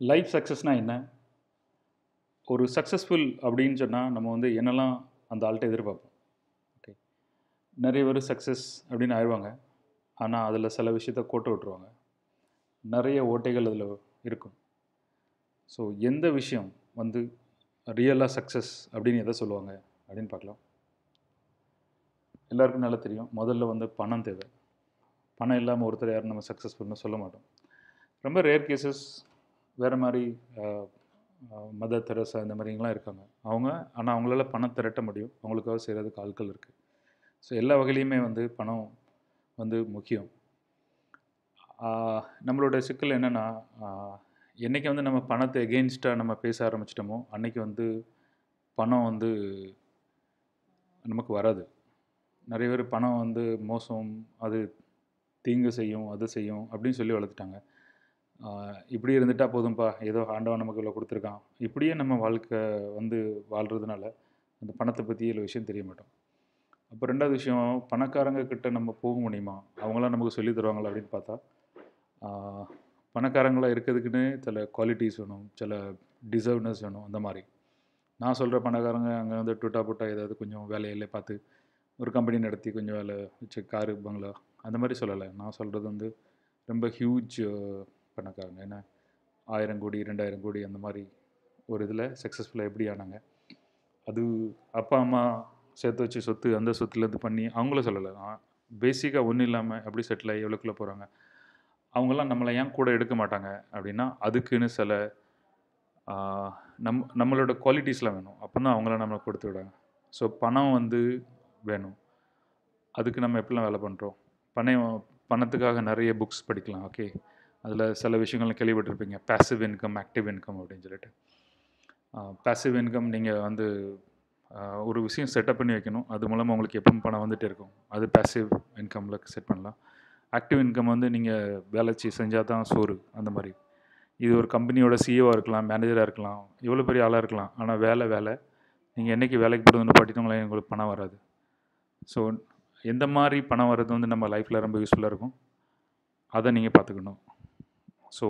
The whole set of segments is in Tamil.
லைஃப் சக்ஸஸ்னால் என்ன ஒரு சக்ஸஸ்ஃபுல் அப்படின்னு சொன்னால் நம்ம வந்து என்னெல்லாம் அந்த ஆள்கிட்ட எதிர்பார்ப்போம் ஓகே நிறைய பேர் சக்ஸஸ் அப்படின்னு ஆயிடுவாங்க ஆனால் அதில் சில விஷயத்த கோட்டை விட்டுருவாங்க நிறைய ஓட்டைகள் அதில் இருக்கும் ஸோ எந்த விஷயம் வந்து ரியலாக சக்ஸஸ் அப்படின்னு எதை சொல்லுவாங்க அப்படின்னு பார்க்கலாம் எல்லாருக்கும் நல்லா தெரியும் முதல்ல வந்து பணம் தேவை பணம் இல்லாமல் ஒருத்தர் யாரும் நம்ம சக்ஸஸ்ஃபுல்னு சொல்ல மாட்டோம் ரொம்ப ரேர் கேசஸ் வேறு மாதிரி மதர் தெரசா இந்த மாதிரிங்களாம் இருக்காங்க அவங்க ஆனால் அவங்களால பணம் திரட்ட முடியும் அவங்களுக்காக செய்கிறதுக்கு ஆட்கள் இருக்குது ஸோ எல்லா வகையிலையுமே வந்து பணம் வந்து முக்கியம் ஆஹ் நம்மளோட சிக்கல் என்னென்னா என்றைக்கு வந்து நம்ம பணத்தை எகெயின்ஸ்டாக நம்ம பேச ஆரம்பிச்சிட்டோமோ அன்னைக்கு வந்து பணம் வந்து நமக்கு வராது நிறைய பேர் பணம் வந்து மோசம் அது தீங்கு செய்யும் அது செய்யும் அப்படின்னு சொல்லி வளர்த்துட்டாங்க ஆஹ் இப்படி இருந்துட்டா போதும்பா ஏதோ ஆண்டவன் நமக்கு இவ்வளோ கொடுத்துருக்கான் இப்படியே நம்ம வாழ்க்கை வந்து வாழ்கிறதுனால அந்த பணத்தை பற்றி இவ்வளோ விஷயம் தெரிய மாட்டோம் அப்போ ரெண்டாவது விஷயம் பணக்காரங்க கிட்ட நம்ம போக முடியுமா அவங்களாம் நமக்கு சொல்லி தருவாங்களா அப்படின்னு பார்த்தா ஆஹ் பணக்காரங்களாக இருக்கிறதுக்குன்னு சில குவாலிட்டிஸ் வேணும் சில டிசர்வ்னஸ் வேணும் அந்த மாதிரி நான் சொல்கிற பணக்காரங்க அங்கே வந்து டுட்டா புட்டா ஏதாவது கொஞ்சம் வேலையிலே பார்த்து ஒரு கம்பெனி நடத்தி கொஞ்சம் வேலை வச்சு காரு பங்களா அந்த மாதிரி சொல்லலை நான் சொல்கிறது வந்து ரொம்ப ஹியூஜ் பணக்காரங்க ஏன்னா ஆயிரம் கோடி ரெண்டாயிரம் கோடி அந்த மாதிரி ஒரு இதில் சக்ஸஸ்ஃபுல்லாக எப்படி ஆனாங்க அது அப்பா அம்மா சேர்த்து வச்சு சொத்து அந்த சொத்துலேருந்து பண்ணி அவங்கள சொல்லலை பேசிக்காக ஒன்றும் இல்லாமல் எப்படி செட்டில் ஆகி எவ்வளோக்குள்ளே போகிறாங்க அவங்களாம் நம்மளை ஏன் கூட எடுக்க மாட்டாங்க அப்படின்னா அதுக்குன்னு சில ஆஹ், நம் நம்மளோட குவாலிட்டிஸ்லாம் வேணும் அப்போ தான் அவங்கள நம்மளை கொடுத்து விடாங்க ஸோ பணம் வந்து வேணும் அதுக்கு நம்ம எப்படிலாம் வேலை பண்ணுறோம் பணம் பணத்துக்காக நிறைய புக்ஸ் படிக்கலாம் ஓகே அதில் சில விஷயங்கள்லாம் கேள்விப்பட்டிருப்பீங்க பேசிவ் இன்கம் ஆக்டிவ் இன்கம் அப்படின்னு சொல்லிட்டு பேசிவ் இன்கம் நீங்கள் வந்து ஆஹ், ஒரு விஷயம் செட்டப் பண்ணி வைக்கணும் அது மூலமாக உங்களுக்கு எப்பவும் பணம் வந்துட்டே இருக்கும் அது பேசிவ் இன்கமில் செட் பண்ணலாம் ஆக்டிவ் இன்கம் வந்து நீங்கள் வேலை செய் செஞ்சால் தான் சோறு அந்த மாதிரி இது ஒரு கம்பெனியோட சிஇஓவாக இருக்கலாம் மேனேஜராக இருக்கலாம் எவ்வளோ பெரிய ஆளாக இருக்கலாம் ஆனால் வேலை வேலை நீங்கள் என்றைக்கு வேலைக்கு போகிறதுன்னு பாட்டிட்டோங்களே உங்களுக்கு பணம் வராது ஸோ எந்த மாதிரி பணம் வர்றது வந்து நம்ம லைஃப்பில் ரொம்ப யூஸ்ஃபுல்லாக இருக்கும் அதை நீங்கள் பார்த்துக்கணும் ஸோ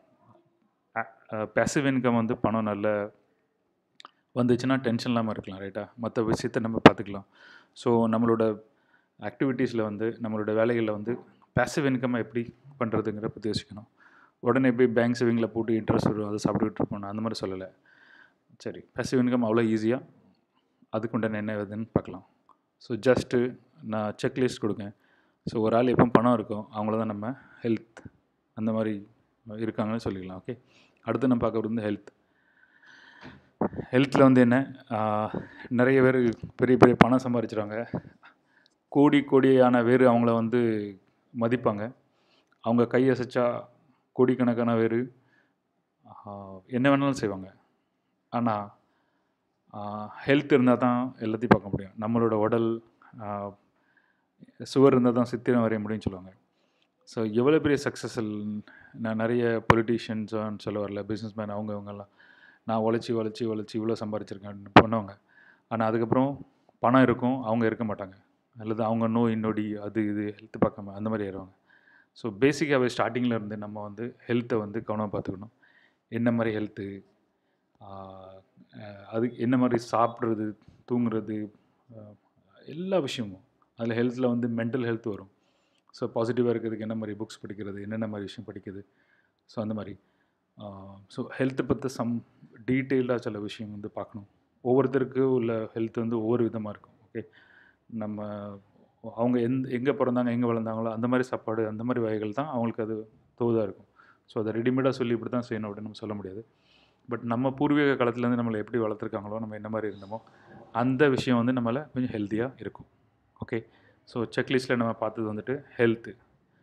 பேசிவ் இன்கம் வந்து பணம் நல்ல வந்துச்சுன்னா டென்ஷன் இல்லாமல் இருக்கலாம் ரைட்டா மற்ற விஷயத்தை நம்ம பார்த்துக்கலாம் ஸோ நம்மளோட ஆக்டிவிட்டீஸில் வந்து நம்மளோட வேலைகளில் வந்து பேசிவ் இன்கம் எப்படி பண்ணுறதுங்கிற பற்றி யோசிக்கணும் உடனே போய் பேங்க் சேவிங்கில் போட்டு இன்ட்ரெஸ்ட் வரும் அதை சாப்பிட்டுக்கிட்டு இருப்போம் நான் அந்த மாதிரி சொல்லலை சரி பேசிவ் இன்கம் அவ்வளோ ஈஸியாக அதுக்கு உண்டான என்ன வருதுன்னு பார்க்கலாம் ஸோ ஜஸ்ட்டு நான் செக்லிஸ்ட் கொடுக்கேன் ஸோ ஒரு ஆள் எப்போ பணம் இருக்கும் அவங்கள தான் நம்ம ஹெல்த் அந்த மாதிரி இருக்காங்கன்னு சொல்லிக்கலாம் ஓகே அடுத்து நம்ம பார்க்க வந்து ஹெல்த் ஹெல்த்தில் வந்து என்ன ஆஹ், நிறைய பேர் பெரிய பெரிய பணம் சம்பாதிச்சிருவாங்க கோடி கோடியான பேர் அவங்கள வந்து மதிப்பாங்க அவங்க கை அசைச்சா கோடிக்கணக்கான பேர் என்ன வேணாலும் செய்வாங்க ஆனால் ஹெல்த் இருந்தால் தான் எல்லாத்தையும் பார்க்க முடியும் நம்மளோட உடல் ஆஹ், சுவர் இருந்தால் தான் சித்திரம் வரைய முடியும்னு சொல்லுவாங்க ஸோ எவ்வளோ பெரிய சக்ஸஸ்ஃபுல் நான் நிறைய பொலிட்டீஷியன்ஸான்னு சொல்ல வரல பிஸ்னஸ் மேன் அவங்க இவங்கெல்லாம் நான் உழைச்சி உழைச்சி உழைச்சி இவ்வளோ சம்பாரிச்சிருக்கேன் அப்படின்னு பண்ணுவாங்க ஆனால் அதுக்கப்புறம் பணம் இருக்கும் அவங்க இருக்க மாட்டாங்க அல்லது அவங்க நோய் நொடி அது இது ஹெல்த் பார்க்காம அந்த மாதிரி ஆயிடுவாங்க ஸோ பேசிக்காகவே ஸ்டார்டிங்கில் இருந்து நம்ம வந்து ஹெல்த்தை வந்து கவனமாக பார்த்துக்கணும் என்ன மாதிரி ஹெல்த்து அது என்ன மாதிரி சாப்பிட்றது தூங்குறது ஆஹ், எல்லா விஷயமும் அதில் ஹெல்த்தில் வந்து மென்டல் ஹெல்த் வரும் ஸோ பாசிட்டிவாக இருக்கிறதுக்கு என்ன மாதிரி புக்ஸ் படிக்கிறது என்னென்ன மாதிரி விஷயம் படிக்கிறது ஸோ அந்த மாதிரி ஸோ ஹெல்த்தை பற்றி சம் டீட்டெயில்டாக சில விஷயம் வந்து பார்க்கணும் ஒவ்வொருத்தருக்கு உள்ள ஹெல்த் வந்து ஒவ்வொரு விதமாக இருக்கும் ஓகே நம்ம அவங்க எந்த எங்கே பிறந்தாங்க எங்கே வளர்ந்தாங்களோ அந்த மாதிரி சாப்பாடு அந்த மாதிரி வகைகள் தான் அவங்களுக்கு அது தோதாக இருக்கும் ஸோ அதை ரெடிமேடாக சொல்லி இப்படி தான் செய்யணும் அப்படின்னு நம்ம சொல்ல முடியாது பட் நம்ம பூர்வீக காலத்துலேருந்து நம்மளை எப்படி வளர்த்துருக்காங்களோ நம்ம என்ன மாதிரி இருந்தோமோ அந்த விஷயம் வந்து நம்மளை கொஞ்சம் ஹெல்த்தியாக இருக்கும் ஓகே ஸோ செக்லிஸ்ட்டில் நம்ம பார்த்தது வந்துட்டு ஹெல்த்து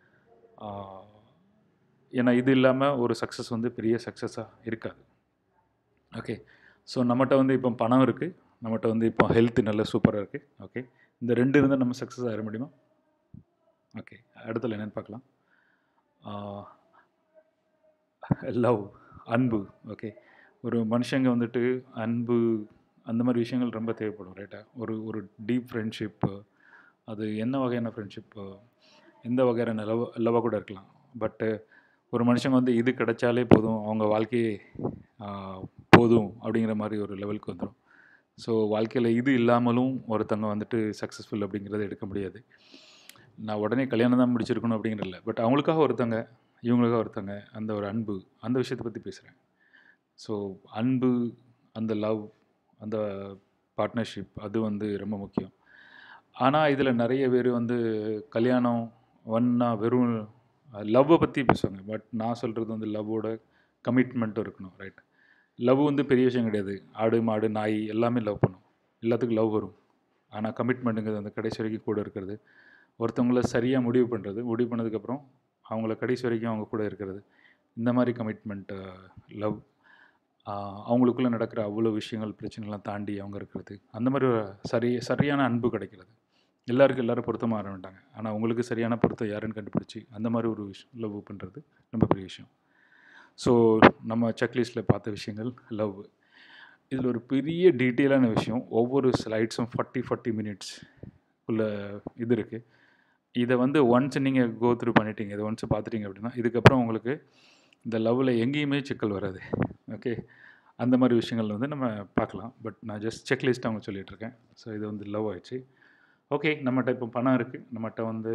ஏன்னா இது இல்லாமல் ஒரு சக்ஸஸ் வந்து பெரிய சக்ஸஸாக இருக்காது ஓகே ஸோ நம்மகிட்ட வந்து இப்போ பணம் இருக்குது நம்மகிட்ட வந்து இப்போ ஹெல்த் நல்ல சூப்பராக இருக்குது ஓகே இந்த ரெண்டு இருந்தால் நம்ம சக்ஸஸ் ஆகிட முடியுமா ஓகே அடுத்தல என்னென்னு பார்க்கலாம் லவ் அன்பு ஓகே ஒரு மனுஷங்க வந்துட்டு அன்பு அந்த மாதிரி விஷயங்கள் ரொம்ப தேவைப்படும் ரைட்டா ஒரு ஒரு டீப் ஃப்ரெண்ட்ஷிப்பு அது என்ன வகையான ஃப்ரெண்ட்ஷிப்பு எந்த வகையான லவ் லவ்வாக கூட இருக்கலாம் பட்டு ஒரு மனுஷங்க வந்து இது கிடைச்சாலே போதும் அவங்க வாழ்க்கையே ஆஹ், போதும் அப்படிங்கிற மாதிரி ஒரு லெவலுக்கு வந்துடும் ஸோ வாழ்க்கையில் இது இல்லாமலும் ஒருத்தங்க வந்துட்டு சக்ஸஸ்ஃபுல் அப்படிங்கிறத எடுக்க முடியாது நான் உடனே கல்யாணம் தான் முடிச்சிருக்கணும் அப்படிங்கிறது இல்லை பட் அவங்களுக்காக ஒருத்தங்க இவங்களுக்காக ஒருத்தங்க அந்த ஒரு அன்பு அந்த விஷயத்தை பற்றி பேசுகிறேன் ஸோ அன்பு அந்த லவ் அந்த பார்ட்னர்ஷிப் அது வந்து ரொம்ப முக்கியம் ஆனால் இதில் நிறைய பேர் வந்து கல்யாணம் ஒன்னா வெறும் லவ்வை பற்றி பேசுவாங்க பட் நான் சொல்கிறது வந்து லவ்வோட கமிட்மெண்ட்டும் இருக்கணும் ரைட் லவ் வந்து பெரிய விஷயம் கிடையாது ஆடு மாடு நாய் எல்லாமே லவ் பண்ணும் எல்லாத்துக்கும் லவ் வரும் ஆனால் கமிட்மெண்ட்டுங்கிறது அந்த கடைசி வரைக்கும் கூட இருக்கிறது ஒருத்தவங்கள சரியாக முடிவு பண்ணுறது முடிவு பண்ணதுக்கப்புறம் அவங்கள கடைசி வரைக்கும் அவங்க கூட இருக்கிறது இந்த மாதிரி கமிட்மெண்ட் லவ் அவங்களுக்குள்ளே நடக்கிற அவ்வளோ விஷயங்கள் பிரச்சனைலாம் தாண்டி அவங்க இருக்கிறது அந்த மாதிரி ஒரு சரி சரியான அன்பு கிடைக்கிறது எல்லாருக்கும் எல்லாரும் பொருத்தமாக வர மாட்டாங்க ஆனால் உங்களுக்கு சரியான பொருத்தம் யாருன்னு கண்டுபிடிச்சி அந்த மாதிரி ஒரு விஷயம் லவ் பண்ணுறது ரொம்ப பெரிய விஷயம் ஸோ நம்ம செக்லிஸ்ட்டில் பார்த்த விஷயங்கள் லவ் இதில் ஒரு பெரிய டீட்டெயிலான விஷயம் ஒவ்வொரு ஸ்லைட்ஸும் ஃபார்ட்டி ஃபார்ட்டி மினிட்ஸ் உள்ள இது இருக்குது இதை வந்து ஒன்ஸ் நீங்கள் கோ த்ரூ பண்ணிட்டீங்க இதை ஒன்ஸ் பார்த்துட்டீங்க அப்படின்னா இதுக்கப்புறம் உங்களுக்கு இந்த லவ்வில் எங்கேயுமே சிக்கல் வராது ஓகே அந்த மாதிரி விஷயங்கள் வந்து நம்ம பார்க்கலாம் பட் நான் ஜஸ்ட் செக்லிஸ்ட் அவங்க சொல்லிட்டு இருக்கேன் ஸோ இது வந்து லவ் ஆயிடுச்சு ஓகே நம்மகிட்ட இப்போ பணம் இருக்குது நம்மகிட்ட வந்து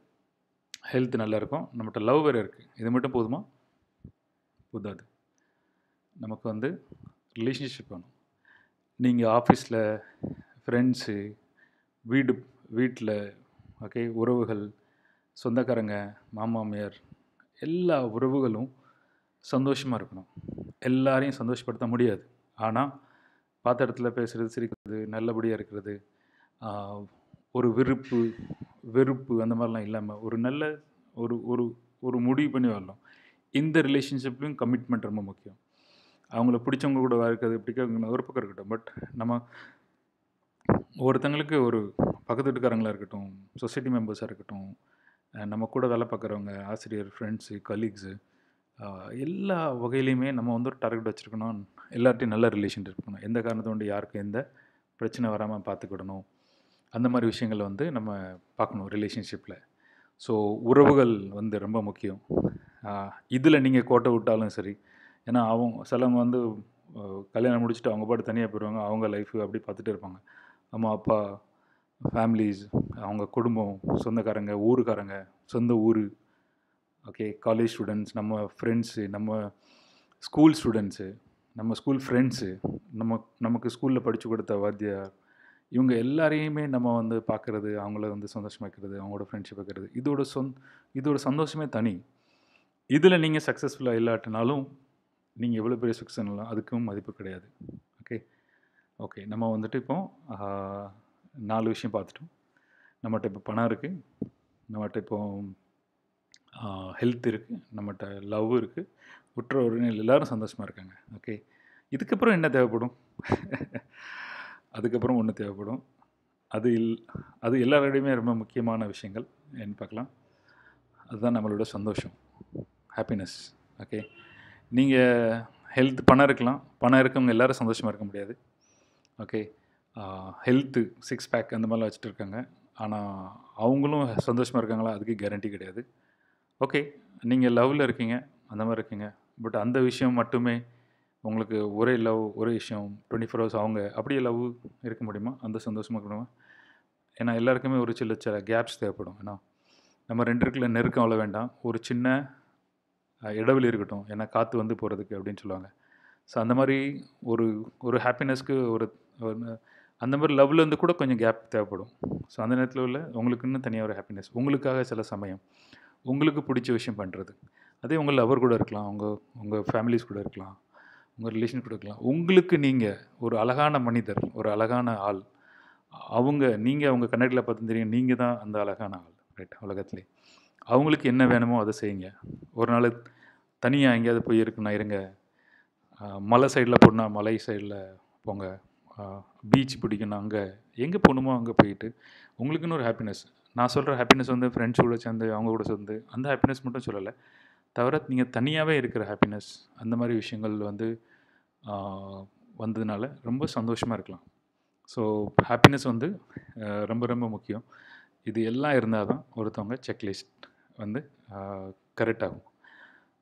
ஹெல்த் நல்லா இருக்கும் நம்மகிட்ட லவ் வேறு இருக்குது இது மட்டும் போதுமா போதாது நமக்கு வந்து ரிலேஷன்ஷிப் வேணும் நீங்கள் ஆஃபீஸில் ஃப்ரெண்ட்ஸு வீடு வீட்டில் ஓகே உறவுகள் சொந்தக்காரங்க மாமாமியார் எல்லா உறவுகளும் சந்தோஷமாக இருக்கணும் எல்லாரையும் சந்தோஷப்படுத்த முடியாது ஆனால் பார்த்த இடத்துல பேசுகிறது சிரிக்கிறது நல்லபடியாக இருக்கிறது ஆஹ், ஒரு விருப்பு வெறுப்பு அந்த மாதிரிலாம் இல்லாமல் ஒரு நல்ல ஒரு ஒரு ஒரு முடிவு பண்ணி வரலாம் இந்த ரிலேஷன்ஷிப்லையும் கமிட்மெண்ட் ரொம்ப முக்கியம் அவங்கள பிடிச்சவங்க கூட இருக்கிறது பிடிக்காதவங்க ஒரு பக்கம் இருக்கட்டும் பட் நம்ம ஒருத்தங்களுக்கு ஒரு பக்கத்து வீட்டுக்காரங்களா இருக்கட்டும் சொசைட்டி மெம்பர்ஸாக இருக்கட்டும் அஹ் நம்ம கூட வேலை பார்க்குறவங்க ஆசிரியர் ஃப்ரெண்ட்ஸு கலீக்ஸு எல்லா வகையிலையுமே நம்ம வந்து ஒரு டார்கெட் வச்சுருக்கணும் எல்லார்ட்டையும் நல்ல ரிலேஷன் இருக்கணும் எந்த காரணத்தை கொண்டு யாருக்கும் எந்த பிரச்சனை வராமல் பார்த்துக்கிடணும் அந்த மாதிரி விஷயங்கள் வந்து நம்ம பார்க்கணும் ரிலேஷன்ஷிப்பில் ஸோ உறவுகள் வந்து ரொம்ப முக்கியம் இதில் நீங்கள் கோட்டை விட்டாலும் சரி ஏன்னா அவங்க சிலவங்க வந்து அஹ், கல்யாணம் முடிச்சுட்டு அவங்க பாட்டு தனியாக போயிடுவாங்க அவங்க லைஃப் அப்படி பார்த்துட்டு இருப்பாங்க அம்மா அப்பா ஃபேமிலிஸ் அவங்க குடும்பம் சொந்தக்காரங்க ஊருக்காரங்க சொந்த ஊர் ஓகே காலேஜ் ஸ்டூடெண்ட்ஸ் நம்ம ஃப்ரெண்ட்ஸு நம்ம ஸ்கூல் ஸ்டூடெண்ட்ஸு நம்ம ஸ்கூல் ஃப்ரெண்ட்ஸு நம்ம நமக்கு ஸ்கூலில் படித்து கொடுத்த வாத்தியார் இவங்க எல்லாரையுமே நம்ம வந்து பார்க்குறது அவங்கள வந்து சந்தோஷமா வைக்கிறது அவங்களோட ஃப்ரெண்ட்ஷிப் வைக்கிறது இதோட சொந் இதோட சந்தோஷமே தனி இதில் நீங்கள் சக்ஸஸ்ஃபுல்லாக இல்லாட்டினாலும் நீங்கள் எவ்வளோ பெரிய சக்ஸஸ் அதுக்கும் மதிப்பு கிடையாது ஓகே ஓகே நம்ம வந்துட்டு இப்போ ஆஹ், நாலு விஷயம் பார்த்துட்டோம் நம்மகிட்ட இப்போ பணம் இருக்குது நம்மகிட்ட இப்போ ஹெல்த் இருக்குது நம்மகிட்ட லவ் இருக்குது உற்ற உறவினர் எல்லாரும் சந்தோஷமாக இருக்காங்க ஓகே இதுக்கப்புறம் என்ன தேவைப்படும் அதுக்கப்புறம் ஒன்று தேவைப்படும் அது இல் அது எல்லாரோடையுமே ரொம்ப முக்கியமான விஷயங்கள் என்ன பார்க்கலாம் அதுதான் நம்மளோட சந்தோஷம் ஹாப்பினஸ் ஓகே நீங்கள் ஹெல்த் பணம் இருக்கலாம் பணம் இருக்கவங்க எல்லாரும் சந்தோஷமாக இருக்க முடியாது ஓகே ஹெல்த்து சிக்ஸ் பேக் அந்த மாதிரிலாம் வச்சுட்டு இருக்காங்க ஆனால் அவங்களும் சந்தோஷமாக இருக்காங்களா அதுக்கு கேரண்டி கிடையாது ஓகே நீங்கள் லவ்வில் இருக்கீங்க அந்த மாதிரி இருக்கீங்க பட் அந்த விஷயம் மட்டுமே உங்களுக்கு ஒரே லவ் ஒரே விஷயம் டுவெண்ட்டி ஃபோர் ஹவர்ஸ் அவங்க அப்படியே லவ் இருக்க முடியுமா அந்த சந்தோஷமாக இருக்கணுமா ஏன்னா எல்லாருக்குமே ஒரு சில சில கேப்ஸ் தேவைப்படும் ஏன்னா நம்ம ரெண்டு இருக்குள்ள நெருக்கம் அவ்வளோ வேண்டாம் ஒரு சின்ன அஹ், இடைவெளி இருக்கட்டும் ஏன்னா காற்று வந்து போகிறதுக்கு அப்படின்னு சொல்லுவாங்க ஸோ அந்த மாதிரி ஒரு ஒரு ஹாப்பினஸ்க்கு ஒரு ஒரு- அந்த மாதிரி லவ்ல இருந்து கூட கொஞ்சம் கேப் தேவைப்படும் ஸோ அந்த நேரத்தில் உள்ள உங்களுக்குன்னு தனியாக ஒரு ஹாப்பினஸ் உங்களுக்காக சில சமயம் உங்களுக்கு பிடிச்ச விஷயம் பண்ணுறது அதே உங்கள் லவர் கூட இருக்கலாம் உங்கள் உங்கள் ஃபேமிலிஸ் கூட இருக்கலாம் உங்கள் ரிலேஷன் கூட இருக்கலாம் உங்களுக்கு நீங்கள் ஒரு அழகான மனிதர் ஒரு அழகான ஆள் அவங்க நீங்கள் அவங்க கண்ணாடியில் பார்த்து தெரியும் நீங்கள் தான் அந்த அழகான ஆள் ரைட் உலகத்திலே அவங்களுக்கு என்ன வேணுமோ அதை செய்யுங்க ஒரு நாள் தனியாக எங்கேயாவது போய் இருக்குன்னா இருங்க ஆஹ் மலை சைடில் போனால் மலை சைடில் போங்க பீச் பிடிக்கணும் அங்கே எங்கே போகணுமோ அங்கே போயிட்டு உங்களுக்குன்னு ஒரு ஹாப்பினஸ் நான் சொல்கிற ஹாப்பினஸ் வந்து ஃப்ரெண்ட்ஸ் கூட சேர்ந்து அவங்க கூட சேர்ந்து அந்த ஹாப்பினஸ் மட்டும் சொல்லலை தவிர நீங்கள் தனியாகவே இருக்கிற ஹாப்பினஸ் அந்த மாதிரி விஷயங்கள் வந்து ஆஹ் வந்ததுனால ரொம்ப சந்தோஷமாக இருக்கலாம் ஸோ ஹாப்பினஸ் வந்து ஆஹ் ரொம்ப ரொம்ப முக்கியம் இது எல்லாம் இருந்தால் தான் ஒருத்தவங்க செக்லிஸ்ட் வந்து கரெக்ட் ஆகும்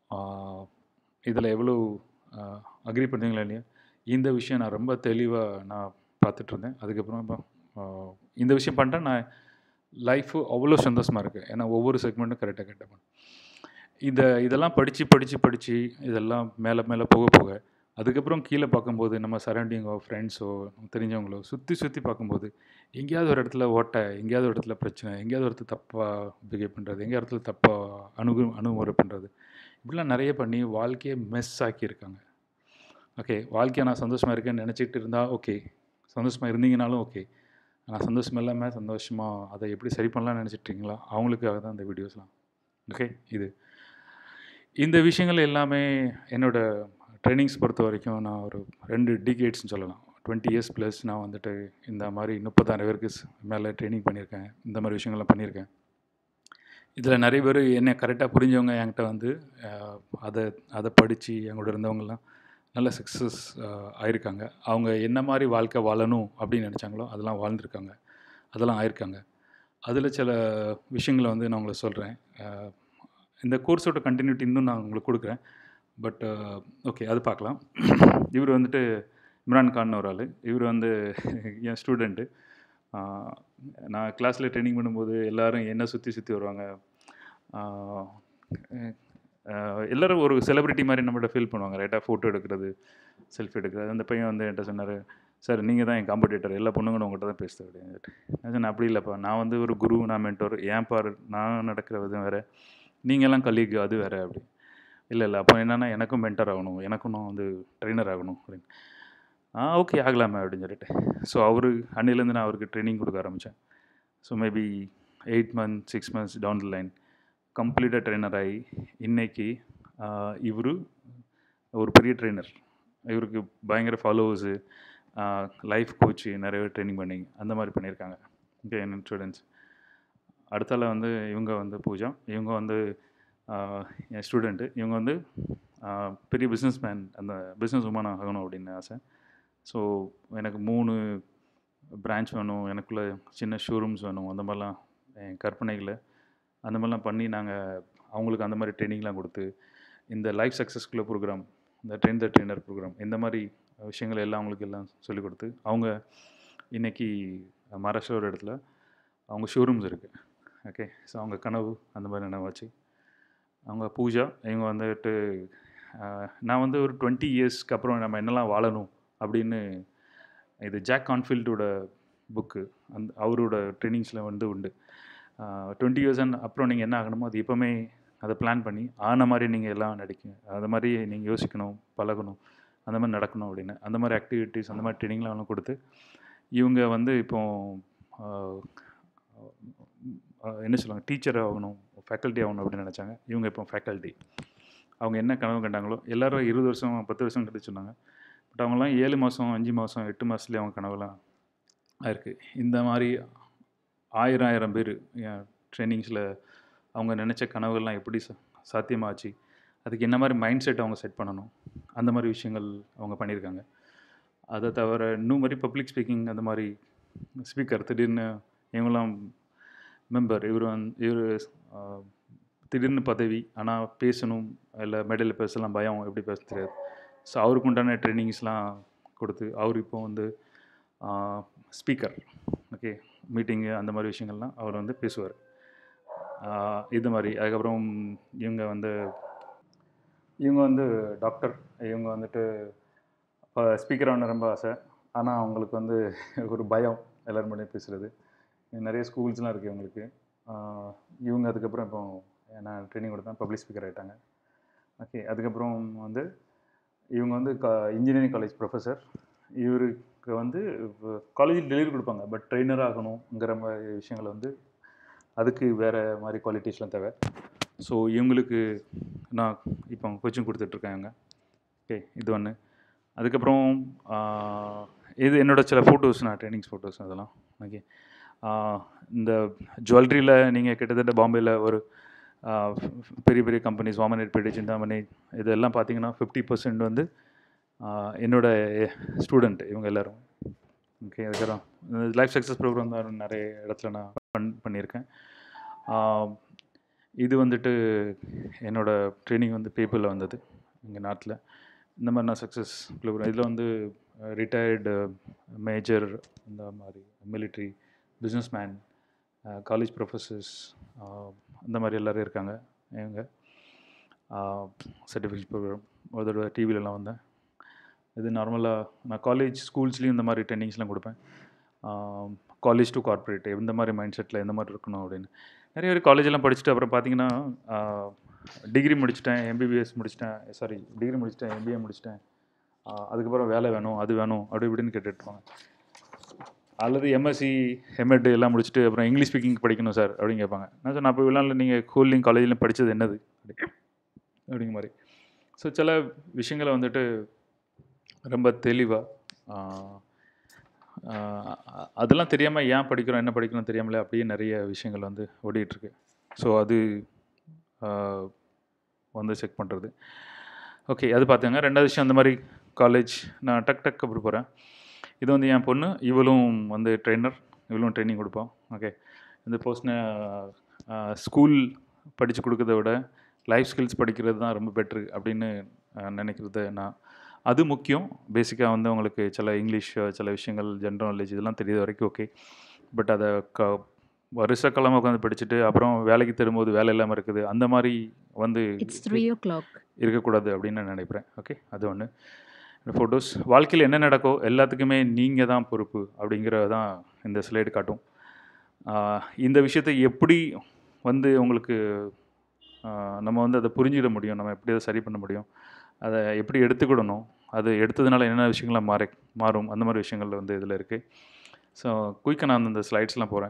இதில் எவ்வளோ அக்ரி பண்ணுறீங்களா இல்லையா இந்த விஷயம் நான் ரொம்ப தெளிவாக நான் பார்த்துட்டு இருந்தேன் அதுக்கப்புறம் இப்போ ஆஹ், இந்த விஷயம் பண்ணிட்டேன் நான் லைஃபு அவ்வளோ சந்தோஷமாக இருக்குது ஏன்னா ஒவ்வொரு செக்மெண்ட்டும் கரெக்டாக கரெக்டாக பண்ணேன் இதை இதெல்லாம் படித்து படித்து படித்து இதெல்லாம் மேலே மேலே போக போக அதுக்கப்புறம் கீழே பார்க்கும்போது நம்ம சரௌண்டிங்கோ ஃப்ரெண்ட்ஸோ தெரிஞ்சவங்களோ சுற்றி சுற்றி பார்க்கும்போது எங்கேயாவது ஒரு இடத்துல ஓட்டை எங்கேயாவது ஒரு இடத்துல பிரச்சனை எங்கேயாவது ஒரு இடத்துல தப்பாக பிஹேவ் பண்ணுறது எங்கேயாவது இடத்துல தப்பாக அணுகு அணுகுமுறை பண்ணுறது இப்படிலாம் நிறைய பண்ணி வாழ்க்கையை மெஸ் ஆக்கியிருக்காங்க ஓகே வாழ்க்கையை நான் சந்தோஷமாக இருக்கேன்னு நினச்சிக்கிட்டு இருந்தால் ஓகே சந்தோஷமாக இருந்தீங்கனாலும் ஓகே ஆனால் சந்தோஷம் இல்லாமல் சந்தோஷமாக அதை எப்படி சரி பண்ணலாம்னு நினச்சிட்ருக்கீங்களா அவங்களுக்காக தான் இந்த வீடியோஸ்லாம் ஓகே இது இந்த விஷயங்கள் எல்லாமே என்னோட ட்ரைனிங்ஸ் பொறுத்த வரைக்கும் நான் ஒரு ரெண்டு டிகேட்ஸ்னு சொல்லலாம் டுவெண்ட்டி இயர்ஸ் ப்ளஸ் நான் வந்துட்டு இந்த மாதிரி முப்பத்தாறு பேருக்கு ஸ் மேலே ட்ரைனிங் பண்ணியிருக்கேன் இந்த மாதிரி விஷயங்கள்லாம் பண்ணியிருக்கேன் இதில் நிறைய பேர் என்னை கரெக்டாக புரிஞ்சவங்க என்கிட்ட வந்து அஹ், அதை அதை படித்து எங்களோட இருந்தவங்கலாம் நல்ல சக்ஸஸ் ஆயிருக்காங்க அவங்க என்ன மாதிரி வாழ்க்கை வாழணும் அப்படின்னு நினச்சாங்களோ அதெல்லாம் வாழ்ந்துருக்காங்க அதெல்லாம் ஆயிருக்காங்க அதில் சில விஷயங்களை வந்து நான் உங்களுக்கு சொல்கிறேன் இந்த கோர்ஸோட கண்டினியூட்டி இன்னும் நான் உங்களுக்கு கொடுக்குறேன் பட் ஓகே அது பார்க்கலாம் இவர் வந்துட்டு இம்ரான் கான் ஒரு ஆள் இவர் வந்து என் ஸ்டூடெண்ட்டு நான் கிளாஸில் ட்ரைனிங் பண்ணும்போது எல்லாரும் என்ன சுற்றி சுற்றி வருவாங்க ஆஹ் ஆஹ் எல்லாரும் ஒரு செலிபிரிட்டி மாதிரி நம்மகிட்ட ஃபீல் பண்ணுவாங்க ரைட்டாக ஃபோட்டோ எடுக்கிறது செல்ஃபி எடுக்கிறது அந்த பையன் வந்து என்கிட்ட சொன்னார் சார் நீங்கள் தான் என் காம்படிட்டர் எல்லா பொண்ணுங்களும் உங்கள்கிட்ட தான் பேசுது அப்படின்ட்டு நான் சொன்னேன் அப்படி இல்லைப்பா நான் வந்து ஒரு குரு நான் மென்டோர் ஏன் பாரு நான் நடக்கிற விதம் வேறு நீங்கள்லாம் கலீக் அது வேறு அப்படி இல்லை இல்லை அப்போ என்னென்னா எனக்கும் மென்டர் ஆகணும் எனக்கும் நான் வந்து ட்ரெயினர் ஆகணும் அப்படின்னு ஆ ஓகே ஆகலாமே அப்படின்னு சொல்லிட்டு ஸோ அவர் அன்னையிலேருந்து நான் அவருக்கு ட்ரைனிங் கொடுக்க ஆரம்பித்தேன் so maybe eight month six months down the line கம்ப்ளீட்டாக ட்ரெயினர் ஆகி இன்னைக்கு இவர் ஒரு பெரிய ட்ரெயினர் இவருக்கு பயங்கர ஃபாலோவர்ஸு லைஃப் கோச்சு நிறைய பேர் ட்ரைனிங் பண்ணி அந்த மாதிரி பண்ணியிருக்காங்க ஓகே என் ஸ்டூடெண்ட்ஸ் அடுத்தால வந்து இவங்க வந்து பூஜா இவங்க வந்து ஆஹ், என் ஸ்டூடெண்ட்டு இவங்க வந்து ஆஹ், பெரிய பிஸ்னஸ் மேன் அந்த பிஸ்னஸ் உமன் ஆகணும் அப்படின்னு ஆசை ஸோ எனக்கு மூணு பிரான்ச் வேணும் எனக்குள்ள சின்ன ஷோரூம்ஸ் வேணும் அந்த மாதிரிலாம் என் கற்பனைகளை அந்த மாதிரிலாம் பண்ணி நாங்கள் அவங்களுக்கு அந்த மாதிரி ட்ரைனிங்லாம் கொடுத்து இந்த லைஃப் சக்ஸஸ்குள்ள ப்ரோக்ராம் இந்த ட்ரெயின் த ட்ரெயினர் ப்ரோக்ராம் இந்த மாதிரி விஷயங்கள் எல்லாம் அவங்களுக்கு எல்லாம் சொல்லிக் கொடுத்து அவங்க இன்னைக்கு மகாராஷ்டிரா ஒரு இடத்துல அவங்க ஷோரூம்ஸ் இருக்குது ஓகே ஸோ அவங்க கனவு அந்த மாதிரி நினைவாச்சு அவங்க பூஜா இவங்க வந்துட்டு ஆஹ், நான் வந்து ஒரு டுவெண்ட்டி இயர்ஸ்க்கு அப்புறம் நம்ம என்னெல்லாம் வாழணும் அப்படின்னு இது ஜாக் கான்ஃபீல்டோட புக்கு அந்த அவரோட ட்ரைனிங்ஸில் வந்து உண்டு டுவெண்ட்டி இயர்ஸ் அண்ட் அப்புறம் நீங்கள் என்ன ஆகணுமோ அது இப்போவுமே அதை பிளான் பண்ணி ஆன மாதிரி நீங்கள் எல்லாம் நடிக்க அது மாதிரி நீங்கள் யோசிக்கணும் பழகணும் அந்த மாதிரி நடக்கணும் அப்படின்னு அந்த மாதிரி ஆக்டிவிட்டீஸ் அந்த மாதிரி ட்ரைனிங்லாம் அவங்களுக்கு கொடுத்து இவங்க வந்து இப்போ ஆஹ், ஆஹ், என்ன சொல்லுவாங்க டீச்சர் ஆகணும் ஃபேக்கல்ட்டி ஆகணும் அப்படின்னு நினச்சாங்க இவங்க இப்போ ஃபேக்கல்ட்டி அவங்க என்ன கனவு கண்டாங்களோ எல்லாரும் இருபது வருஷம் பத்து வருஷம் கழிச்சு சொன்னாங்க பட் அவங்களாம் ஏழு மாதம் அஞ்சு மாதம் எட்டு மாதத்துலேயே அவங்க கனவுலாம் ஆயிருக்கு இந்த மாதிரி ஆயிரம் ஆயிரம் பேர் என் ட்ரைனிங்ஸில் அவங்க நினச்ச கனவுகள்லாம் எப்படி சா சாத்தியமாச்சு அதுக்கு என்ன மாதிரி மைண்ட் செட் அவங்க செட் பண்ணணும் அந்த மாதிரி விஷயங்கள் அவங்க பண்ணியிருக்காங்க அதை தவிர இன்னும் மாதிரி பப்ளிக் ஸ்பீக்கிங் அந்த மாதிரி ஸ்பீக்கர் திடீர்னு இவங்களாம் மெம்பர் இவர் வந்து இவர் திடீர்னு பதவி ஆனால் பேசணும் இல்லை மேடையில் பேசலாம் பயம் எப்படி பேச தெரியாது ஸோ அவருக்கு உண்டான ட்ரைனிங்ஸ்லாம் கொடுத்து அவர் இப்போ வந்து ஸ்பீக்கர் ஓகே மீட்டிங்கு அந்த மாதிரி விஷயங்கள்லாம் அவர் வந்து பேசுவார் ஆஹ் இது மாதிரி அதுக்கப்புறம் இவங்க வந்து இவங்க வந்து டாக்டர் இவங்க வந்துட்டு இப்போ ஸ்பீக்கர் ஆன ரொம்ப ஆசை ஆனால் அவங்களுக்கு வந்து ஒரு பயம் எல்லோரும் பண்ணி பேசுகிறது நிறைய ஸ்கூல்ஸ்லாம் இருக்குது இவங்களுக்கு ஆஹ் இவங்க அதுக்கப்புறம் இப்போ நான் ட்ரைனிங் கொடுத்தேன் பப்ளிக் ஸ்பீக்கர் ஆகிட்டாங்க ஓகே அதுக்கப்புறம் வந்து இவங்க வந்து க இன்ஜினியரிங் காலேஜ் ப்ரொஃபஸர் இவருக்கு வந்து காலேஜில் டெலிவரி கொடுப்பாங்க பட் ட்ரெயினர் ஆகணுங்கிற மாதிரி விஷயங்களை வந்து அதுக்கு வேறு மாதிரி குவாலிட்டிஸ்லாம் தேவை ஸோ இவங்களுக்கு நான் இப்போ கோச்சிங் கொடுத்துட்ருக்காங்க ஓகே இது ஒன்று அதுக்கப்புறம் ஆஹ், இது என்னோட சில ஃபோட்டோஸ் நான் ட்ரைனிங்ஸ் ஃபோட்டோஸ் அதெல்லாம் ஓகே இந்த ஜுவல்லரியில் நீங்கள் கிட்டத்தட்ட பாம்பேயில் ஒரு ஆஹ், பெரிய பெரிய கம்பெனிஸ் வாமனேட் பெடி சிந்தாமணி இதெல்லாம் பார்த்தீங்கன்னா ஃபிஃப்டி பர்சன்ட் வந்து ஆஹ், என்னோட ஸ்டூடெண்ட் இவங்க எல்லாரும் ஓகே அதுக்கப்புறம் லைஃப் சக்ஸஸ் ப்ரோக்ராம் தான் நிறைய இடத்துல நான் பண் பண்ணியிருக்கேன் ஆஹ், இது வந்துட்டு என்னோட ட்ரைனிங் வந்து பேப்பரில் வந்தது இங்கே நாட்டில் இந்த மாதிரி நான் சக்ஸஸ் இதில் வந்து ரிட்டையர்டு மேஜர் இந்த மாதிரி military businessman college professors இந்த மாதிரி எல்லோரும் இருக்காங்க இவங்க சர்டிஃபிகேட் ப்ரோக்ராம் ஒரு தடவை டிவிலலாம் வந்தேன் இது நார்மலாக நான் காலேஜ் ஸ்கூல்ஸ்லேயும் இந்த மாதிரி ட்ரைனிங்ஸ்லாம் கொடுப்பேன் காலேஜ் டு கார்ப்பரேட் இந்த மாதிரி மைண்ட் செட்டில் எந்த மாதிரி இருக்கணும் அப்படின்னு நிறைய பேர் காலேஜெல்லாம் படிச்சுட்டு அப்புறம் பார்த்தீங்கன்னா டிகிரி முடிச்சிட்டேன் எம்பிபிஎஸ் முடிச்சிட்டேன் சாரி டிகிரி முடிச்சிட்டேன் எம்பிஏ முடிச்சிட்டேன் ஆஹ் அதுக்கப்புறம் வேலை வேணும் அது வேணும் அப்படி இப்படின்னு கேட்டுட்ருப்பாங்க அல்லது எம்எஸ்சி எம்எட் எல்லாம் முடிச்சுட்டு அப்புறம் இங்கிலீஷ் ஸ்பீக்கிங் படிக்கணும் சார் அப்படின்னு கேட்பாங்க நான் சொன்னேன் அப்போ இவ்வளோ நீங்கள் ஸ்கூல்லையும் காலேஜ்லையும் படித்தது என்னது அப்படி அப்படிங்கிற மாதிரி ஸோ சில விஷயங்களை வந்துட்டு ரொம்ப தெளிவாக அதெல்லாம் தெரியாமல் ஏன் படிக்கிறோம் என்ன படிக்கிறோம் தெரியாமலே அப்படியே நிறைய விஷயங்கள் வந்து ஓடிட்டுருக்கு ஸோ அது ஆஹ், வந்து செக் பண்ணுறது ஓகே அது பார்த்துங்க ரெண்டாவது விஷயம் அந்த மாதிரி காலேஜ் நான் டக் டக் அப்படி போகிறேன் இது வந்து என் பொண்ணு இவளும் வந்து ட்ரெயினர் இவளும் ட்ரைனிங் கொடுப்போம் ஓகே இந்த போஸ்ட் ஸ்கூல் படித்து கொடுக்கறத விட லைஃப் ஸ்கில்ஸ் படிக்கிறது தான் ரொம்ப பெட்ரு அப்படின்னு அஹ், நினைக்கிறது நான் அது முக்கியம் பேசிக்காக வந்து உங்களுக்கு சில இங்கிலீஷ் சில விஷயங்கள் ஜென்ரல் நாலேஜ் இதெல்லாம் தெரியாத வரைக்கும் ஓகே பட் அதை க வருஷ காலமாக உட்காந்து படிச்சுட்டு அப்புறம் வேலைக்கு திரும்பும்போது வேலை இல்லாமல் இருக்குது அந்த மாதிரி வந்து It's three o'clock. இருக்கக்கூடாது அப்படின்னு நான் நினைக்கிறேன் ஓகே அது ஒன்று ஃபோட்டோஸ் வாழ்க்கையில் என்ன நடக்கோ எல்லாத்துக்குமே நீங்கள் தான் பொறுப்பு அப்படிங்கிறது தான் இந்த ஸ்லைடு காட்டும் ஆஹ் இந்த விஷயத்தை எப்படி வந்து உங்களுக்கு ஆஹ் நம்ம வந்து அதை புரிஞ்சிட முடியும் நம்ம எப்படி அதை சரி பண்ண முடியும் அதை எப்படி எடுத்துக்கிடணும் அது எடுத்ததுனால என்னென்ன விஷயங்கள்லாம் மாறி மாறும் அந்த மாதிரி விஷயங்கள் வந்து இதில் இருக்குது ஸோ குயிக்காக நான் அந்த ஸ்லைட்ஸ்லாம் போகிறேன்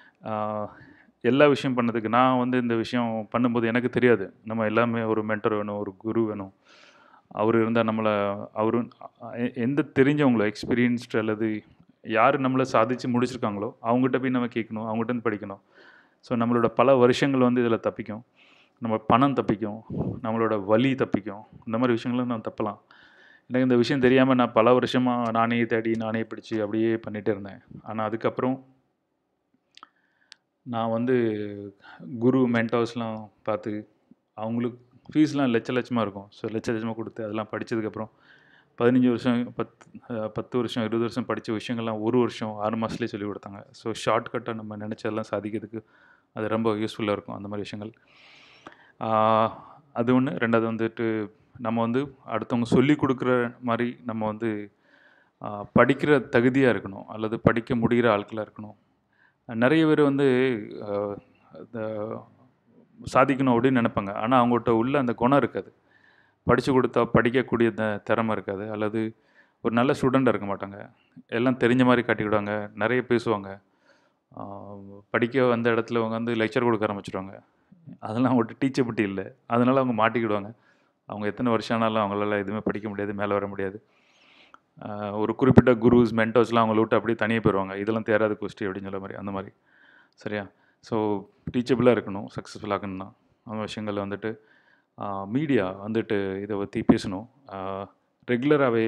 எல்லா விஷயம் பண்ணதுக்கு நான் வந்து இந்த விஷயம் பண்ணும்போது எனக்கு தெரியாது நம்ம எல்லாமே ஒரு மென்டர் வேணும் ஒரு குரு வேணும் அவர் இருந்தால் நம்மளை அவரு எ- எந்த தெரிஞ்சவங்களோ எக்ஸ்பீரியன்ஸ்டு அல்லது யார் நம்மளை சாதித்து முடிச்சிருக்காங்களோ அவங்ககிட்ட போய் நம்ம கேட்கணும் அவங்ககிட்ட இருந்து படிக்கணும் ஸோ நம்மளோட பல வருஷங்கள் வந்து இதில் தப்பிக்கும் நம்ம பணம் தப்பிக்கும் நம்மளோட வலி தப்பிக்கும் இந்த மாதிரி விஷயங்களும் நான் தப்பலாம் எனக்கு இந்த விஷயம் தெரியாமல் நான் பல வருஷமாக நானே தேடி நானே பிடிச்சி அப்படியே பண்ணிகிட்டே இருந்தேன் ஆனால் அதுக்கப்புறம் நான் வந்து குரு மென்டர்ஸ்லாம் பார்த்து அவங்களுக்கு ஃபீஸ்லாம் லட்ச லட்சமாக இருக்கும் ஸோ லட்ச லட்சமாக கொடுத்து அதெல்லாம் படித்ததுக்கப்புறம் பதினஞ்சு வருஷம் பத்து அஹ், பத்து வருஷம் இருபது வருஷம் படித்த விஷயங்கள்லாம் ஒரு வருஷம் ஆறு மாதத்துலேயே சொல்லி கொடுத்தாங்க ஸோ ஷார்ட்கட்டாக நம்ம நினச்சதெல்லாம் சாதிக்கிறதுக்கு அது ரொம்ப யூஸ்ஃபுல்லாக இருக்கும் அந்த மாதிரி விஷயங்கள் ஆஹ், அது ஒன்று ரெண்டாவது வந்துட்டு நம்ம வந்து அடுத்தவங்க சொல்லி கொடுக்குற மாதிரி நம்ம வந்து ஆஹ், படிக்கிற தகுதியாக இருக்கணும் அல்லது படிக்க முடிகிற ஆட்களாக இருக்கணும் நிறைய பேர் வந்து ஆஹ், இந்த சாதிக்கணும் அப்படின்னு நினைப்பாங்க ஆனால் அவங்ககிட்ட உள்ள அந்த குணம் இருக்காது படித்து கொடுத்தா படிக்கக்கூடிய த திறமை இருக்காது அல்லது ஒரு நல்ல ஸ்டூடெண்ட்டாக இருக்க மாட்டாங்க எல்லாம் தெரிஞ்ச மாதிரி காட்டிக்கிடுவாங்க நிறைய பேசுவாங்க ஆஹ் படிக்க வந்த இடத்துல அவங்க வந்து லெக்சர் கொடுக்க ஆரம்பிச்சிடுவாங்க அதெல்லாம் அவங்கள்ட்ட டீச்சபிலிட்டி இல்லை அதனால அவங்க மாட்டிக்கிடுவாங்க அவங்க எத்தனை வருஷம் ஆனாலும் அவங்களால எதுவுமே படிக்க முடியாது மேலே வர முடியாது ஆஹ் ஒரு குறிப்பிட்ட குருஸ் மென்டர்ஸ்லாம் அவங்கள விட்டு அப்படியே தனியாக போயிடுவாங்க இதெல்லாம் தேராத கொஸ்டி அப்படின்னு சொல்ல மாதிரி அந்த மாதிரி சரியா ஸோ டீச்சபிளாக இருக்கணும் சக்ஸஸ்ஃபுல் ஆகணும்னா அந்த விஷயங்கள் வந்துட்டு மீடியா வந்துட்டு இதை பற்றி பேசணும் ரெகுலராகவே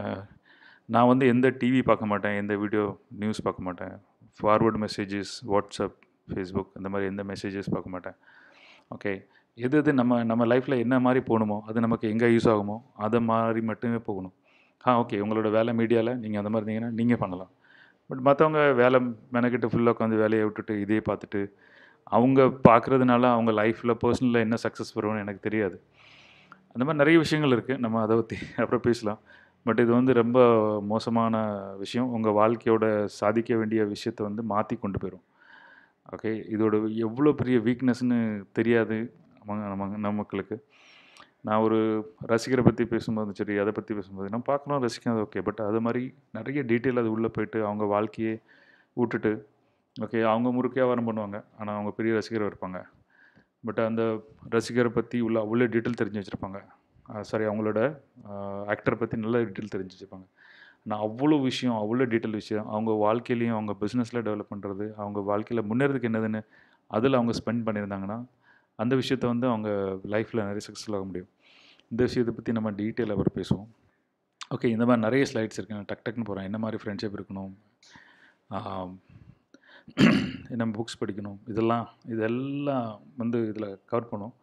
நான் வந்து எந்த டிவி பார்க்க மாட்டேன் எந்த வீடியோ நியூஸ் பார்க்க மாட்டேன் ஃபார்வர்டு மெசேஜஸ் வாட்ஸ்அப் ஃபேஸ்புக் இந்த மாதிரி எந்த மெசேஜஸ் பார்க்க மாட்டேன் ஓகே எது எது நம்ம நம்ம லைஃப்பில் என்ன மாதிரி போகணுமோ அது நமக்கு எங்கே யூஸ் ஆகுமோ அதை மாதிரி மட்டுமே போகணும் ஆ ஓகே உங்களோட வேலை மீடியாவில் நீங்கள் அந்த மாதிரி இருந்தீங்கன்னா நீங்கள் பண்ணலாம் பட் மற்றவங்க வேலை மெனக்கிட்டு ஃபுல்லாக உட்காந்து வேலையை விட்டுட்டு இதே பார்த்துட்டு அவங்க பார்க்குறதுனால அவங்க லைஃப்பில் பர்சனலில் என்ன சக்ஸஸ் வரும்னு எனக்கு தெரியாது அந்த மாதிரி நிறைய விஷயங்கள் இருக்குது நம்ம அதை பற்றி அப்புறம் பேசலாம் பட் இது வந்து ரொம்ப மோசமான விஷயம் உங்கள் வாழ்க்கையோட சாதிக்க வேண்டிய விஷயத்தை வந்து மாற்றி கொண்டு போயிடும் ஓகே இதோட எவ்வளோ பெரிய வீக்னஸ்னு தெரியாது நம்ம நம்ம நமக்களுக்கு நான் ஒரு ரசிகரை பற்றி பேசும்போது சரி அதை பற்றி பேசும்போது நான் பார்க்கணும் ரசிக்கணும் அது ஓகே பட் அது மாதிரி நிறைய டீட்டெயில் அது உள்ளே போயிட்டு அவங்க வாழ்க்கையே விட்டுட்டு ஓகே அவங்க முறுக்கே வியாபாரம் பண்ணுவாங்க ஆனால் அவங்க பெரிய ரசிகர் இருப்பாங்க பட் அந்த ரசிகரை பற்றி உள்ள அவ்வளோ டீட்டெயில் தெரிஞ்சு வச்சுருப்பாங்க சாரி அவங்களோட ஆக்டரை பற்றி நல்ல டீட்டெயில் தெரிஞ்சு வச்சுருப்பாங்க நான் அவ்வளோ விஷயம் அவ்வளோ டீட்டெயில் விஷயம் அவங்க வாழ்க்கையிலையும் அவங்க பிஸ்னஸில் டெவலப் பண்ணுறது அவங்க வாழ்க்கையில் முன்னேறதுக்கு என்னதுன்னு அதில் அவங்க ஸ்பெண்ட் பண்ணியிருந்தாங்கன்னா அந்த விஷயத்த வந்து அவங்க லைஃப்பில் நிறைய சக்ஸஸ்ஃபுல் ஆக முடியும் இந்த விஷயத்தை பற்றி நம்ம டீட்டெயில் அவர் பேசுவோம் ஓகே இந்த மாதிரி நிறைய ஸ்லைட்ஸ் இருக்கு நான் டக் டக்னு போகிறேன் என்ன மாதிரி ஃப்ரெண்ட்ஷிப் இருக்கணும் நம்ம புக்ஸ் படிக்கணும் இதெல்லாம் இதெல்லாம் வந்து இதில் கவர் பண்ணும்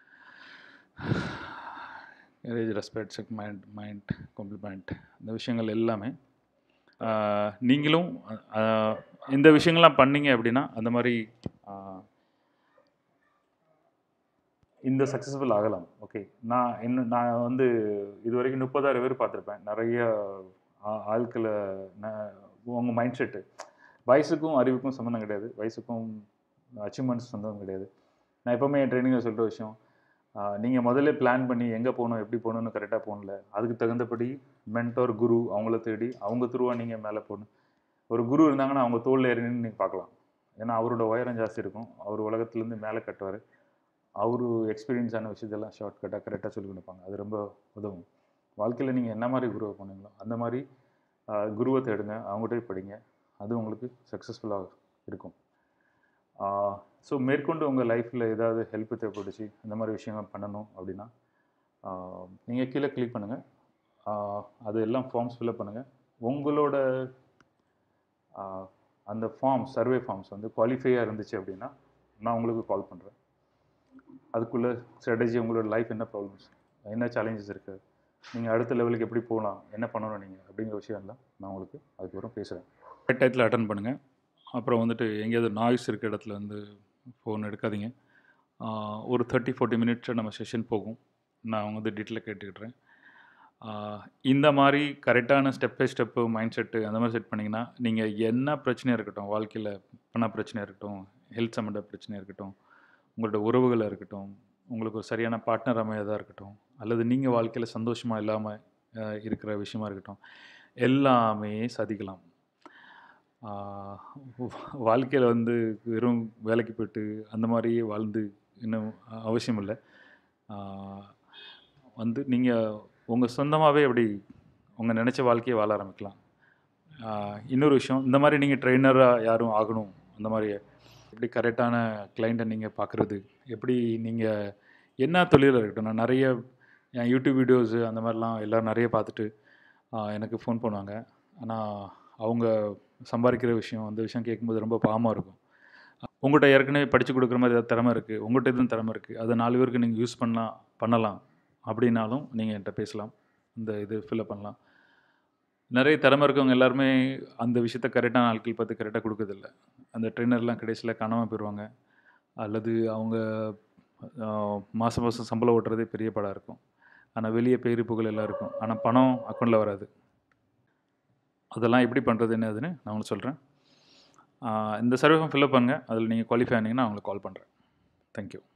எரேஜ் ரெஸ்பெக்ட் செக் மைண்ட் மைண்ட் காம்ப்ளிமெண்ட் இந்த விஷயங்கள் எல்லாமே ஆஹ், நீங்களும் ஆஹ், இந்த விஷயங்கள்லாம் பண்ணீங்க அப்படின்னா அந்த மாதிரி ஆஹ், இந்த சக்ஸஸ்ஃபுல் ஆகலாம் ஓகே நான் இன்னும் நான் வந்து இது வரைக்கும் முப்பதாயிரம் பேர் பார்த்துருப்பேன் நிறைய ஆ- ஆட்களை நான் உங்கள் மைண்ட் செட்டு வயசுக்கும் அறிவுக்கும் சம்மந்தம் கிடையாது வயசுக்கும் அச்சீவ்மெண்ட்ஸ் சம்மந்தம் கிடையாது நான் எப்போவுமே என் ட்ரைனிங்கில் சொல்கிற விஷயம் நீங்கள் முதல்ல பிளான் பண்ணி எங்கே போகணும் எப்படி போகணும்னு கரெக்டாக போகணும்ல அதுக்கு தகுந்தபடி மென்டோர் குரு அவங்கள தேடி அவங்க துருவா நீங்கள் மேலே போகணும் ஒரு குரு இருந்தாங்கன்னா அவங்க தோளில் ஏறி நின்று நீங்கள் பார்க்கலாம் ஏன்னா அவரோட உயரம் ஜாஸ்தி இருக்கும் அவர் உலகத்துலேருந்து மேலே கட்டுவார் அவரு எக்ஸ்பீரியன்ஸான விஷயத்தெல்லாம் ஷார்ட் கட்டாக கரெக்டாக சொல்லி கொடுப்பாங்க அது ரொம்ப உதவும் வாழ்க்கையில் நீங்கள் என்ன மாதிரி குருவை போனீங்களோ அந்த மாதிரி ஆஹ், குருவை தேடுங்க அவங்ககிட்ட போய் படிங்க அது உங்களுக்கு சக்ஸஸ்ஃபுல்லாக இருக்கும் ஸோ மேற்கொண்டு உங்கள் லைஃப்பில் ஏதாவது ஹெல்ப் தேவைப்பட்டுச்சு இந்த மாதிரி விஷயங்கள் பண்ணணும் அப்படின்னா நீங்கள் கீழே கிளிக் பண்ணுங்கள் அது எல்லாம் ஃபார்ம்ஸ் ஃபில்அப் பண்ணுங்கள் உங்களோட ஆஹ், அந்த ஃபார்ம் சர்வே ஃபார்ம்ஸ் வந்து குவாலிஃபையாக இருந்துச்சு அப்படின்னா நான் உங்களுக்கு கால் பண்ணுறேன் அதுக்குள்ளே ஸ்ட்ராட்டஜி உங்களோட லைஃப் என்ன ப்ராப்ளம்ஸ் என்ன சேலஞ்சஸ் இருக்குது நீங்கள் அடுத்த லெவலுக்கு எப்படி போகலாம் என்ன பண்ணணும் நீங்கள் அப்படிங்கிற விஷயம் எல்லாம் நான் உங்களுக்கு அதுக்கப்புறம் பேசுகிறேன் ரைட் டயத்தில் அட்டன் பண்ணுங்கள் அப்புறம் வந்துட்டு எங்கேயாவது நாய்ஸ் இருக்க இடத்துல வந்து ஃபோன் எடுக்காதீங்க ஆஹ் ஒரு தேர்ட்டி ஃபார்ட்டி மினிட்ஸ் நம்ம செஷன் போகும் நான் வந்து டீட்டெயிலாக கேட்டுக்கிட்டுறேன் ஆஹ் இந்த மாதிரி கரெக்டான step by step mindset அந்த மாதிரி செட் பண்ணிங்கன்னா நீங்கள் என்ன பிரச்சனையாக இருக்கட்டும் வாழ்க்கையில் பண பிரச்சனையாக இருக்கட்டும் ஹெல்த் சம்மந்த பிரச்சனையாக இருக்கட்டும் உங்களோட உறவுகளாக இருக்கட்டும் உங்களுக்கு ஒரு சரியான பார்ட்னர் அமையதாக இருக்கட்டும் அல்லது நீங்கள் வாழ்க்கையில் சந்தோஷமாக இல்லாமல் இருக்கிற விஷயமா இருக்கட்டும் எல்லாமே சாதிக்கலாம் வாழ்க்கையில் வந்து வெறும் வேலைக்கு போயிட்டு அந்த மாதிரியே வாழ்ந்து இன்னும் அ- அவசியம் இல்லை ஆஹ் வந்து நீங்கள் உங்கள் சொந்தமாகவே அப்படி உங்கள் நினச்ச வாழ்க்கையை வாழ ஆரம்பிக்கலாம் ஆஹ் இன்னொரு விஷயம் இந்த மாதிரி நீங்கள் ட்ரெயினராக யாரும் ஆகணும் அந்த மாதிரி எப்படி கரெக்டான கிளைண்ட்டை நீங்கள் பார்க்குறது எப்படி நீங்கள் என்ன தொழிலில் இருக்கட்டும் நான் நிறைய என் யூடியூப் வீடியோஸு அந்த மாதிரிலாம் எல்லோரும் நிறைய பார்த்துட்டு ஆஹ் எனக்கு ஃபோன் பண்ணுவாங்க ஆனால் அவங்க சம்பாதிக்கிற விஷயம் அந்த விஷயம் கேட்கும்போது ரொம்ப பாவமாக இருக்கும் உங்கள்கிட்ட ஏற்கனவே படித்து கொடுக்குற மாதிரி ஏதாவது திறமை இருக்குது உங்கள்கிட்ட எதுவும் திறமை இருக்குது அதை நாலு பேருக்கு நீங்கள் யூஸ் பண்ணலாம் பண்ணலாம் அப்படின்னாலும் நீங்கள் என்கிட்ட பேசலாம் இந்த இது ஃபில்அப் பண்ணலாம் நிறைய திறமை இருக்கவங்க எல்லாருமே அந்த விஷயத்த கரெக்டான ஆட்கள் பார்த்து கரெக்டாக கொடுக்கறதில்ல அந்த ட்ரெயினர்லாம் கடைசியில் காணாமல் போயிடுவாங்க அல்லது அவங்க மாதம் மாதம் சம்பளம் ஓட்டுறதே பெரிய படம் இருக்கும் ஆனால் வெளியே பேரு புகழ் எல்லாம் இருக்கும் ஆனால் பணம் அக்கௌண்ட்டில் வராது அதெல்லாம் எப்படி பண்ணுறது என்னதுன்னு நான் உங்களுக்கு சொல்கிறேன் இந்த சர்வே ஃபில்அப் பண்ணுங்கள் அதில் நீங்கள் குவாலிஃபை ஆனீங்கன்னா நான் உங்களுக்கு கால் பண்ணுறேன் தேங்க்யூ